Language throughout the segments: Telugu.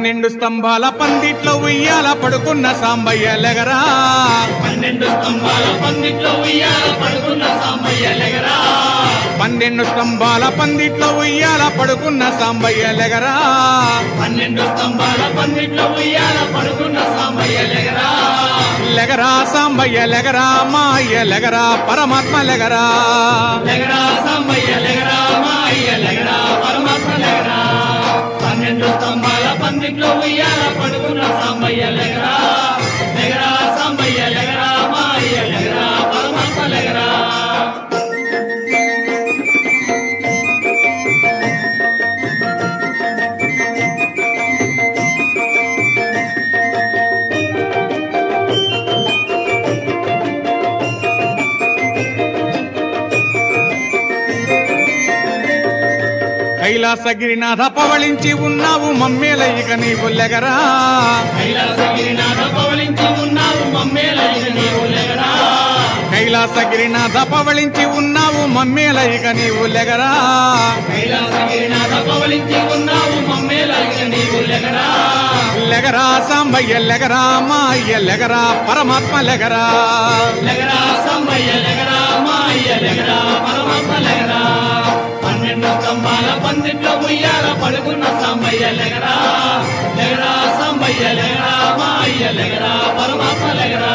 పన్నెండు స్తంభాల పందిట్లో ఉయ్యాల పడుకున్న సాంబయ్య లెగరా పన్నెండు స్తంభాల పందిట్లో ఉయ్యాల పడుకున్న సాంబయ్య లెగరా పన్నెండు స్తంభాల పందిట్లో ఉయ్యాల పడుకున్న సాంబయ్య లెగరా పన్నెండు స్తంభాల పందిట్లో ఉయ్యాల పడుకున్న సాంబయ్య లెగరా లెగరా సాంబయ్య లెగరా మా అయ్య లెగరా పరమాత్మ లెగరా లెగరా సాంబయ్య లెగరా మా అయ్య లెగరా పరమాత్మ లెగరా పన్నెండు స్తంభాల పందిట్లో ఉయ్యాల పడుకున్న సాంబయ్య లెగరా లెగరా సాంబయ్య లెగరా మా అయ్య లెగరా పరమాత్మ లెగరా కైలాసగిరినాథ పవళించి ఉన్నావు మమ్మేల ఇక నీవు లెగరా కైలాసగిరినాథ పవలించి ఉన్నావు మమ్మేలైన నీవు లెగరా కైలాసగిరినాథ పవళించి ఉన్నావు మమ్మేల ఇక నీవు లెగరా కైలాసగిరినాథ పవలించి ఉన్నావు మమ్మేలైన నీవు లెగరా లెగరా సాంబయ్య లెగరా మా అయ్య లెగరా పరమాత్మ లెగరా లెగరా సాంబయ్య లెగరా మా అయ్య లెగరా పరమాత్మ లెగరా పన్నెండు స్తంభాల పందిట్లో ఉయ్యాల పడుకున్న సాంబయ్య లెగరా లెగరా సాంబయ్య లెగరా మా అయ్య లెగరా పరమాత్మ లెగరా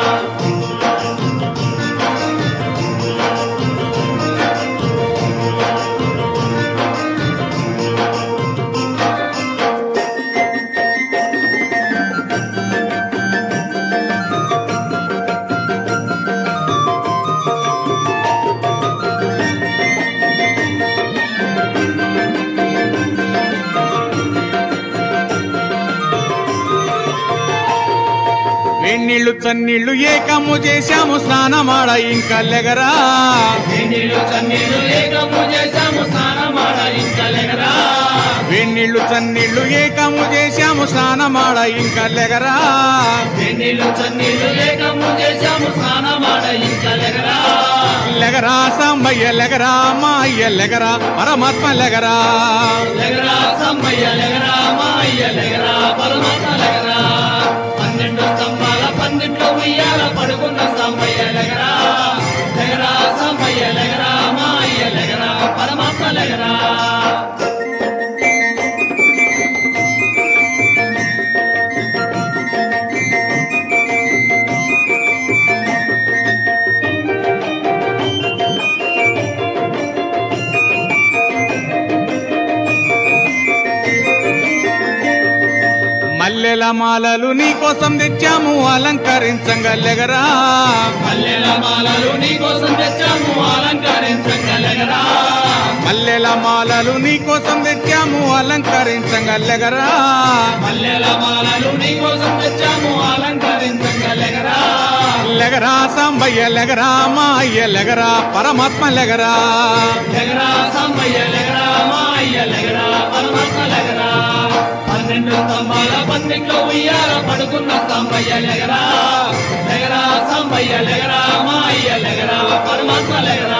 వేణీళ్లు చన్నీళ్లు ఏకము చేశాము స్నానమాడ ఇంకా లెగరా నీళ్ళు చన్నీళ్ళు ఏకము చేశాము స్నానమాడ ఇంత లెగరా వేణీళ్లు చన్నీళ్లు ఏకము చేశాము స్నానమాడ ఇంకా లెగరా నీళ్ళు చన్నీళ్ళు ఏకము చేశాము స్నానమాడ ఇంత లెగరా లెగరా సాంబయ్య లెగరా మా అయ్య లెగరా పరమాత్మ లెగరా లెగరా సమ్మయ్య లెగరా మా అయ్య లెగరా పరమాత్మ లెగరా పన్నెండు స్తంభాల పందిట్లో ఉయ్యాల పడుకున్న సమ్మయ్య లెగరా లెగరా సమ్మయ్య లెగరా మా అయ్య లెగరా పరమాత్మ లెగరా మల్లెల మాలలు నీ కోసం తెచ్చాము అలంకరించంగా లెగరా మల్లెల మాలలు నీ కోసం తెచ్చాము అలంకరించంగా లెగరా మల్లెల మాలలు నీ కోసం తెచ్చాము అలంకరించంగా లెగరా మల్లెల మాలలు నీ కోసం తెచ్చాము అలంకరించంగా లెగరా లెగరా సాంబయ్య లెగరా మా అయ్య లెగరా పరమాత్మ లెగరా లెగరా సమ్మయ్య లెగరా మా అయ్య లెగరా పరమాత్మ లెగరా పన్నెండు స్తంభాల పందిట్లో ఉయ్యాల పడుకున్న స్తంభయ్య లెగరా లెగరా సమ్మయ్య లెగరా మా అయ్య లెగరా పరమాత్మ లెగరా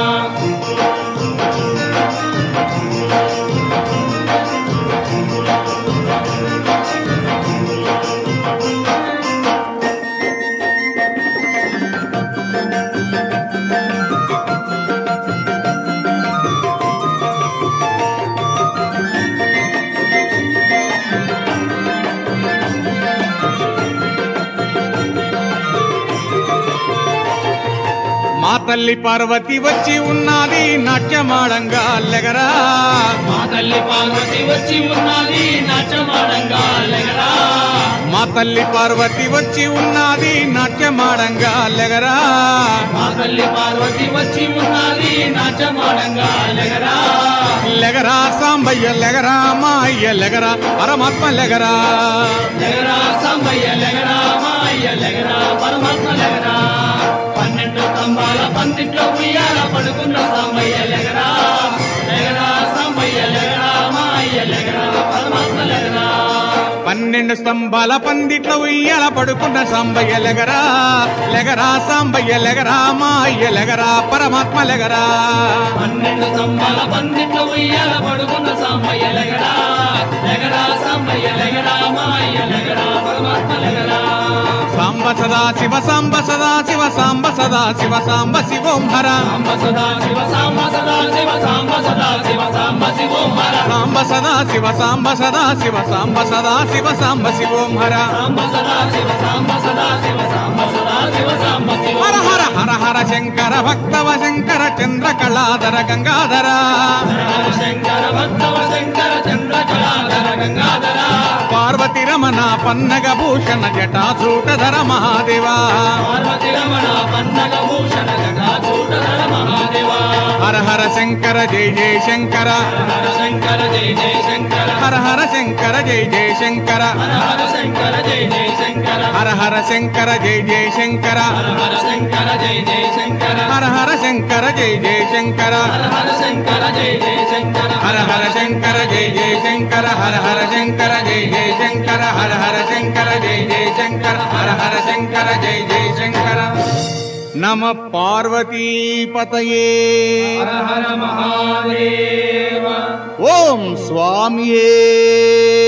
మా తల్లి పార్వతి వచ్చి ఉన్నది నాట్యమాడంగా లెగరా మా తల్లి పార్వతి వచ్చి ఉన్నది నాట్యమాడంగా లెగరా మా తల్లి పార్వతి వచ్చి ఉన్నది నాట్యమాడంగా లెగరా మా తల్లి పార్వతి వచ్చి ఉన్నది నాట్యమాడంగా లెగరా లెగరా సాంబయ్య లెగరా మా అయ్య లెగరా పరమాత్మ లెగరా లెగరా సంబయ్య లెగరా మా అయ్య లెగరా పరమాత్మ లెగరా పన్నెండు స్తంభాల పందిట్లో ఉయ్యాల పడుకున్న సాంబయ్య లెగరా లెగరా సంబయ్య లెగరా మా అయ్య లెగరా పరమాత్మ లెగరా పన్నెండు స్తంభాల పందిట్లో ఉయ్యాల పడుకున్న సాంబయ్య లెగరా లెగరా సాంబయ్య లెగరా మా అయ్య లెగరా పరమాత్మ లెగరా పన్నెండు స్తంభాల పందిట్లో ఉయ్యాల పడుకున్న సాంబయ్య లెగరా లెగరా సాంబయ్య లెగరా మాయ్య లెగరా పరమాత్మ లెగరా సాంబ సదా శివ సాంబ సదా శివ సాంబ సదా శివ సాంబ శివోం హర సాంబ సదా శివ సాంబ సదా శివ సాంబ సదా శివ సాంబ శివోం హర సాంబ సదా శివ సాంబ సదా శివ సాంబ సదా శివ సాంబ శివోం హర సాంబ సదా శివ సాంబ సదా శివ సాంబ సదా శివ సాంబ శివ హర హర హర హర శంకర భక్తవ శంకర చంద్ర కళాధర గంగాధర హర శంకర భక్తవ శంకర చంద్ర కళాధర గంగాధర పార్వతి రమణ పన్నగ భూషణ జటాసూటధర మహాదేవా పార్వతి రమణ పన్నగ భూషణ గంగా చూడధర మహాదేవ హర హర శంకర జయ జయ శంకర హర శంకర జయ జయ శంకర హర హర శంకర జయ జయ శంకర హర హర శంకర జయ జయ శంకర హర హర శంకర జయ జయ శంకర హర హర శంకర జయ జయ శంకర హర హర శంకర జయ జయ శంకర హర హర శంకర జయ జయ శంకర హర హర శంకర జయ జయ శంకర హర హర శంకర జయ జయ శంకర హర హర శంకర జయ జయ శంకర హర హర శంకర జయ జయ శంకర నమ పార్వతీపతయే హర హర మహాదేవ ఓం స్వామియే